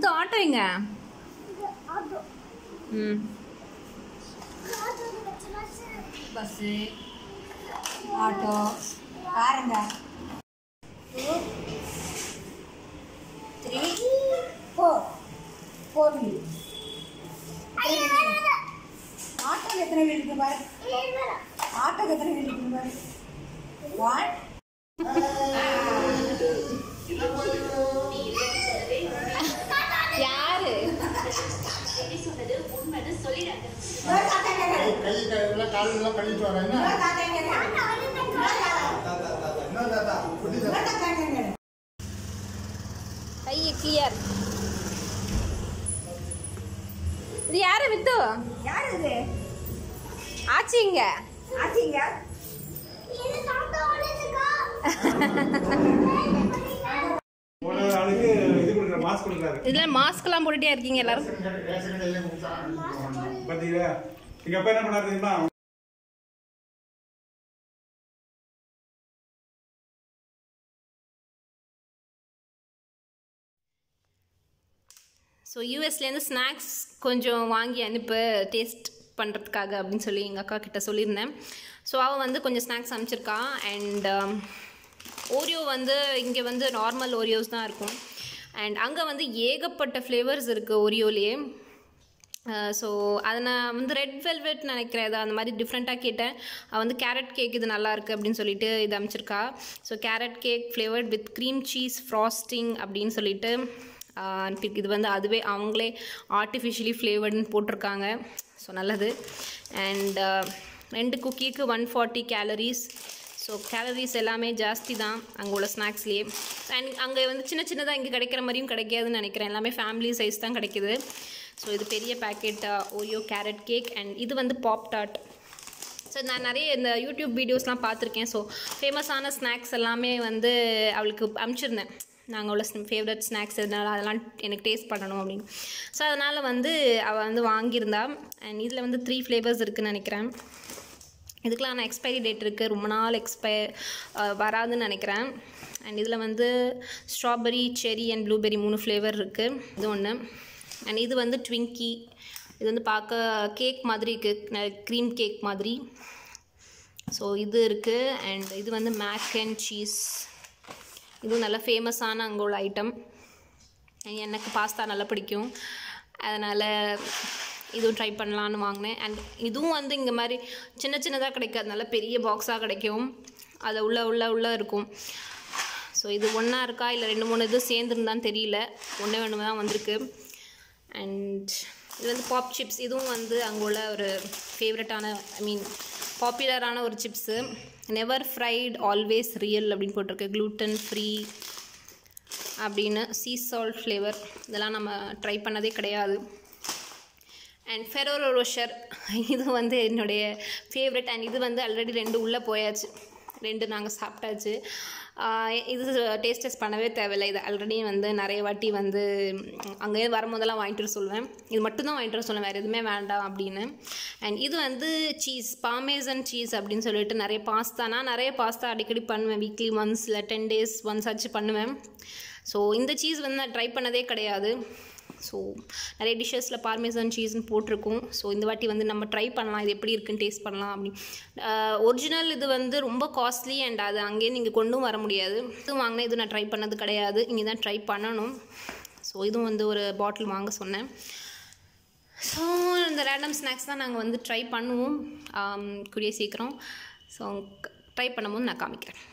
முத்து auto எங்க ம் bus auto காருங்க த்ரீ ஃபோர் ஃபோர் வீல் ஆட்டோக்கு எத்தனை வீல் இருக்கு பாரு ஆட்டோக்கு எத்தனை வீல் இருக்கு பாரு ஒன் யாரு கை கை கையெல்லாம் காலெல்லாம் கழிட்டு வரேன் என்ன கை கிளியர் இது யாரு வித்து யார் இது ஆச்சி இங்க ஆச்சிங்க ஒரு ஆளுக்கு இது கொடுக்குற மாஸ்க் கொடுக்குறாரு இதுல மாஸ்க் எல்லாம் போட்டுட்டே இருக்கீங்க எல்லாரும் ரேஷன் கடையில கொடுத்தா பாத்தீங்களா எங்க அப்பா என்ன பண்ணாரு தெரியுமா ஸோ யூஎஸ்லேருந்து ஸ்நாக்ஸ் கொஞ்சம் வாங்கி அனுப்பு டேஸ்ட் பண்ணுறதுக்காக அப்படின்னு சொல்லி எங்கள் அக்கா கிட்ட சொல்லியிருந்தேன் ஸோ அவள் வந்து கொஞ்சம் ஸ்நாக்ஸ் அனுப்பிச்சிருக்கா அண்ட் ஓரியோ வந்து இங்கே வந்து நார்மல் ஓரியோஸ் தான் இருக்கும் அண்ட் அங்கே வந்து ஏகப்பட்ட ஃப்ளேவர்ஸ் இருக்குது ஓரியோலேயே ஸோ அதை நான் வந்து ரெட் வெல்வெட் நினைக்கிறேன் அது அந்த மாதிரி டிஃப்ரெண்ட்டாக கேட்டேன் அவள் வந்து கேரட் கேக் இது நல்லா இருக்குது அப்படின்னு சொல்லிட்டு இது அமைச்சிருக்கா so carrot cake flavoured with cream cheese frosting அப்படின்னு சொல்லிட்டு ஆஹ் அனுப்பியிருக்கு. இது வந்து அதுவே அவங்களே ஆர்டிஃபிஷியலி ஃப்ளேவர்டுன்னு போட்டிருக்காங்க ஸோ நல்லது அண்ட் ரெண்டு குக்கீக்கு one forty calories so calories எல்லாமே ஜாஸ்தி தான் அங்கே உள்ள ஸ்நாக்ஸ்லேயே அண்ட் அங்கே வந்து சின்ன சின்னதாக இங்கே கிடைக்கிற மாதிரியும் கிடைக்காதுன்னு நினைக்கிறேன் எல்லாமே ஃபேமிலி சைஸ் தான் கிடைக்குது ஸோ இது பெரிய packet Oreo carrot cake and இது வந்து பாப் டாட் ஸோ நான் நிறைய இந்த யூடியூப் வீடியோஸ்லாம் பார்த்துருக்கேன் ஸோ ஃபேமஸான ஸ்நாக்ஸ் எல்லாமே வந்து அவளுக்கு அனுப்பிச்சிருந்தேன் நாங்கள் உள்ள ஃபேவரட் ஸ்நாக்ஸ் எதனால அதெல்லாம் எனக்கு டேஸ்ட் பண்ணணும் அப்படின்னு ஸோ அதனால் வந்து அவள் வந்து வாங்கியிருந்தா அண்ட் இதில் வந்து த்ரீ ஃப்ளேவர்ஸ் இருக்குதுன்னு நினைக்கிறேன் இதுக்கெலாம் நான் எக்ஸ்பைரி டேட் இருக்குது ரொம்ப நாள் எக்ஸ்பயர் வராதுன்னு நினைக்கிறேன் அண்ட் இதில் வந்து ஸ்ட்ராபெரி செரி அண்ட் ப்ளூபெரி மூணு ஃப்ளேவர் இருக்குது இது ஒன்று அண்ட் இது வந்து ட்விங்கி இது வந்து பார்க்க கேக் மாதிரி இருக்குது க்ரீம் கேக் மாதிரி ஸோ இது இருக்குது அண்ட் இது வந்து மேக் அண்ட் சீஸ் இதுவும் நல்ல ஃபேமஸான அங்கே உள்ள ஐட்டம் எனக்கு பாஸ்தா நல்லா பிடிக்கும் அதனால் இதுவும் ட்ரை பண்ணலான்னு வாங்கினேன் அண்ட் இதுவும் வந்து இங்கே மாதிரி சின்ன சின்னதாக கிடைக்காது நல்ல பெரிய பாக்ஸாக கிடைக்கும் அது உள்ள உள்ள உள்ள இருக்கும் ஸோ இது ஒன்றா இருக்கா இல்லை ரெண்டு மூணு இது சேர்ந்துருந்தான்னு தெரியல ஒன்றே ஒன்று தான் வந்திருக்கு அண்ட் இது வந்து பாப் சிப்ஸ் இதுவும் வந்து அங்கே உள்ள ஒரு ஃபேவரட்டான ஐ மீன் பாப்புலரான ஒரு chips never fried always real அப்படின்னு போட்டிருக்கு gluten ஃப்ரீ அப்படின்னு சீ சால்ட் ஃப்ளேவர் இதெல்லாம் நம்ம ட்ரை பண்ணதே கிடையாது அண்ட் ஃபெரோரோ ரோஷர் இது வந்து என்னுடைய ஃபேவரட் அண்ட் இது வந்து ஆல்ரெடி ரெண்டு உள்ளே போயாச்சு ரெண்டு நாங்கள் சாப்பிட்டாச்சு ஆஹ் இது டேஸ்ட் டெஸ்ட் பண்ணவே தேவையில்லை இது ஆல்ரெடி வந்து நிறைய வாட்டி வந்து அங்கேயே வரும்போதெல்லாம் வாங்கிட்டு வர சொல்லுவேன் இது மட்டும்தான் வாங்கிட்டு வர சொல்லுவேன் வேறு எதுவுமே வேண்டாம் அப்படின்னு அண்ட் இது வந்து சீஸ் பாமேசன் சீஸ் அப்படின்னு சொல்லிட்டு நிறைய பாஸ்தா நான் நிறைய பாஸ்தா அடிக்கடி பண்ணுவேன் வீக்லி ஒன்ஸ் இல்லை டென் டேஸ் ஒன்ஸ் ஆச்சு பண்ணுவேன் ஸோ இந்த சீஸ் வந்து நான் ட்ரை பண்ணதே கிடையாது ஸோ நிறைய டிஷ்ஷஸில் பார்மேசன் சீஸ்னு போட்டிருக்கும் ஸோ இந்த வாட்டி வந்து நம்ம ட்ரை பண்ணலாம் இது எப்படி இருக்குன்னு டேஸ்ட் பண்ணலாம் அப்படி ஒரிஜினல் இது வந்து ரொம்ப காஸ்ட்லி அண்ட் அது அங்கேயே நீங்கள் கொண்டும் வர முடியாது இது வாங்கினேன் இது நான் ட்ரை பண்ணது கிடையாது இங்கே தான் ட்ரை பண்ணணும் ஸோ இதுவும் வந்து ஒரு பாட்டில் வாங்க சொன்னேன் ஸோ இந்த ரேண்டம் ஸ்நாக்ஸ் தான் நாங்கள் வந்து ட்ரை பண்ணுவோம் ஆம், கூடிய சீக்கிரம் ஸோ ட்ரை பண்ணும்போது நான் காமிக்கிறேன்